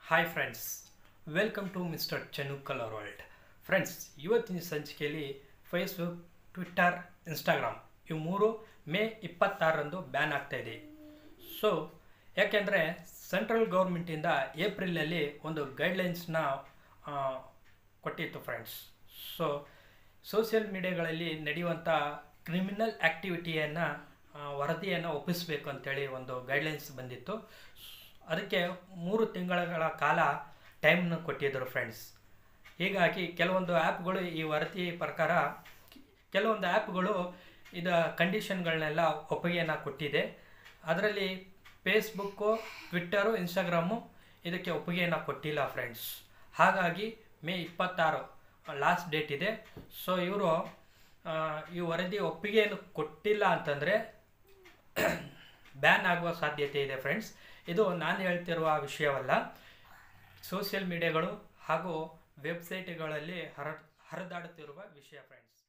hi friends welcome to mister Chennu colour world friends ಇವತ್ತಿನ ಸಂಚಿಕೆಯಲ್ಲಿ Facebook Twitter Instagram ಇವು ಮೂರು ಮೇ ಇಪ್ಪತ್ತಾರರಂದು ಬ್ಯಾನ್ ಆಗ್ತಾ ಇದೆ ಸೊ ಯಾಕೆಂದರೆ ಸೆಂಟ್ರಲ್ ಗೌರ್ಮೆಂಟಿಂದ ಏಪ್ರಿಲಲ್ಲಿ ಒಂದು ಗೈಡ್ಲೈನ್ಸ್ನ ಕೊಟ್ಟಿತ್ತು ಫ್ರೆಂಡ್ಸ್ ಸೊ ಸೋಷಿಯಲ್ ಮೀಡಿಯಾಗಳಲ್ಲಿ ನಡೆಯುವಂಥ ಕ್ರಿಮಿನಲ್ ಆ್ಯಕ್ಟಿವಿಟಿಯನ್ನು ವರದಿಯನ್ನು ಒಪ್ಪಿಸಬೇಕು ಅಂತೇಳಿ ಒಂದು ಗೈಡ್ಲೈನ್ಸ್ ಬಂದಿತ್ತು ಅದಕ್ಕೆ ಮೂರು ತಿಂಗಳ ಕಾಲ ಟೈಮ್ನ ಕೊಟ್ಟಿದ್ದರು ಫ್ರೆಂಡ್ಸ್ ಹೀಗಾಗಿ ಕೆಲವೊಂದು ಆ್ಯಪ್ಗಳು ಈ ವರದಿ ಪ್ರಕಾರ ಕೆಲವೊಂದು ಆ್ಯಪ್ಗಳು ಇದ ಕಂಡೀಷನ್ಗಳನ್ನೆಲ್ಲ ಒಪ್ಪಿಗೆಯನ್ನು ಕೊಟ್ಟಿದೆ ಅದರಲ್ಲಿ ಫೇಸ್ಬುಕ್ಕು ಟ್ವಿಟ್ಟರು ಇನ್ಸ್ಟಾಗ್ರಾಮು ಇದಕ್ಕೆ ಒಪ್ಪಿಗೆಯನ್ನು ಕೊಟ್ಟಿಲ್ಲ ಫ್ರೆಂಡ್ಸ್ ಹಾಗಾಗಿ ಮೇ ಇಪ್ಪತ್ತಾರು ಲಾಸ್ಟ್ ಡೇಟ್ ಇದೆ ಸೊ ಇವರು ಈ ವರದಿ ಒಪ್ಪಿಗೆಯನ್ನು ಕೊಟ್ಟಿಲ್ಲ ಅಂತಂದರೆ ಬ್ಯಾನ್ ಆಗುವ ಸಾಧ್ಯತೆ ಇದೆ ಫ್ರೆಂಡ್ಸ್ ಇದು ನಾನು ಹೇಳ್ತಿರುವ ವಿಷಯವಲ್ಲ ಸೋಷಿಯಲ್ ಮೀಡಿಯಾಗಳು ಹಾಗೂ ವೆಬ್ಸೈಟ್ಗಳಲ್ಲಿ ಹರ ಹರಿದಾಡುತ್ತಿರುವ ವಿಷಯ ಫ್ರೆಂಡ್ಸ್